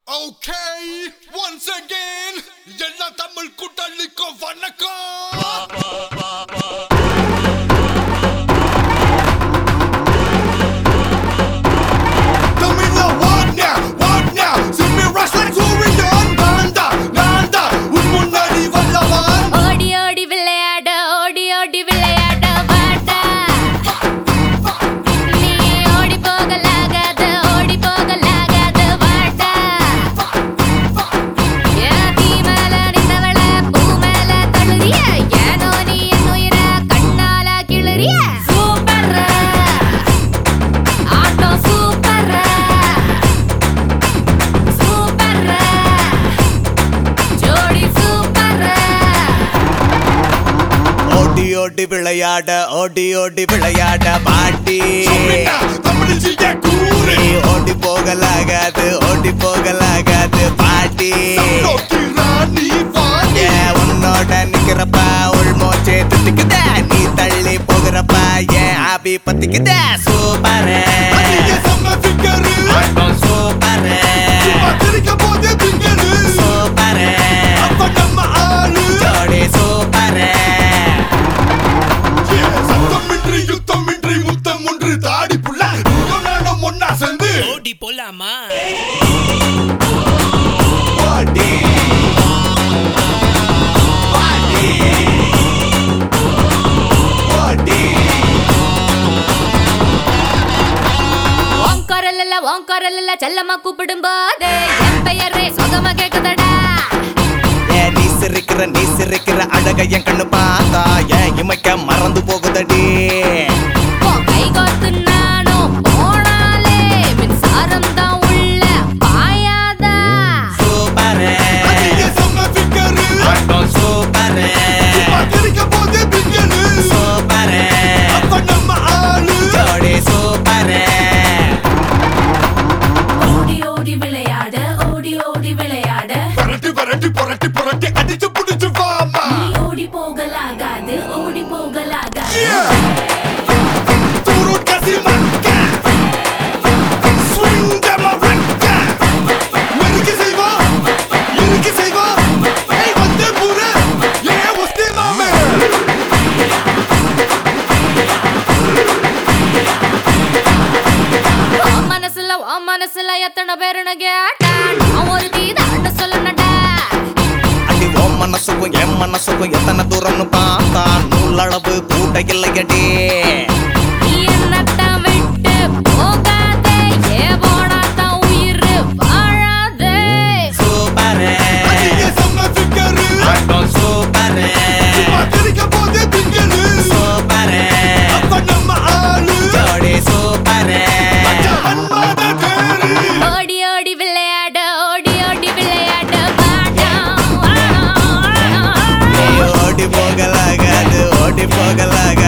Okay, once again, எல்லா தமிழ் கூட்டாளிக்கும் வணக்கம் தமிழ்ல வாட்னா, வாட்னா, சிம்மி ரசன் சூரியன் நான்தா, நான்தா, உன் முன்னாடி வல்லவன். ஓடி ஓடி விளையாட ஓடி ஓடி விளையாட வாடா நீ ஓடி போகலாகாது ஓடி போகலாகாது வாடா என் தீ மேல நின்றவள பூ மேல தழுறிய ஏனோ நீ என் உயிர கண்ணால கிளறிய சூப்பர் ஆட்டம் சூப்பர் சூப்பர் ஜோடி சூப்பர் ஓடி ஓடி விளையாட ஓடி ஓடி விளையாட பாட்டி சும்மிட்டா, தமிழ் செய்ய கூறு. நீ ஓடி போகலாகாது ஓடி போகலாகாது பாட்டி நோக்கி ராணி வாணி. ஏன் உன்னோட நிக்கிறப்ப உள்மோச்சே திட்டுக்குதே நீ தள்ளி போகிறப்ப ஏன் ஆபி பத்திக்குதே சூப்பர் அதிக செம்ம figure. சூப்பர் சும்மா சிரிக்கும் போதே திங்கரு. சூப்பர் அப்ப நம்ம ஆளு. ஜோடி சூப்பர் Yeah, சத்தமின்றி யுத்தமின்றி முத்தம் ஒன்று தாடி புள்ள நீயும் நானும் ஒண்ணா சேர்ந்து ஓடி போலாமா பாடி பாடி பாடி உன் குரல் இல்ல உன் குரல் இல்ல செல்லமா கூப்பிடும் போது என் பெயரே சுகமா கேக்குதடா ஏன் நீ சிரிக்கிற நீ சிரிக்கிற அழக என் கண்ணு பார்த்தா ஏன் இமைக்க மறந்து போகுதடி உன் கை கோர்த்து நானும் போனாலே மின்சாரம் தான் உள்ள பாயாதா சூப்பர் அதிக செம்ம figure. சூப்பர் சும்மா சிரிக்கும் போதே திங்கரு. சூப்பர் அப்ப நம்ம ஆளு. ஜோடி சூப்பர் ஓடி ஓடி விளையாட ஓடி ஓடி விளையாட புரட்டி புரட்டி புரட்டி புரட்டி அடிச்சு புடிச்சு வாமா நீ ஓடி போகலாகாது ஓடி போகலாகாது Turun kasih makan Swing them around மெருகு செய்வா இருக்கு செய்வா ஏய் வந்தே பூரே ஏ ஒஸ்தே மாமே உன் மனசுல உன் மனசுல எத்தனை பேருன்னு கேட்டா நான் ஒரு தீதான்னு சொல்லணும்டா அடி ஓம் மனசுக்கும் என் மனசுக்கும் எத்தனை தூரம்னு பார்த்தா நூலளவு கூட்ட இல்லையடி நீ என்னத்தான் விட்டு போகாதே ஏ போனாதான் உயிர் வாழாதே சூப்பர் அதிக செம்ம ஃபிகர் சூப்பர் சும்மா சிரிக்கும் போதே திங்கரு சூப்பர் அப்ப நம்ம ஆளு ஜோடி சூப்பர் மன்மத தேரு ஓடி ஓடி விளையாட ஓடி ஓடி விளையாட வாடா நீ ஓடி போகலாகாது ஓடி போகலாகாது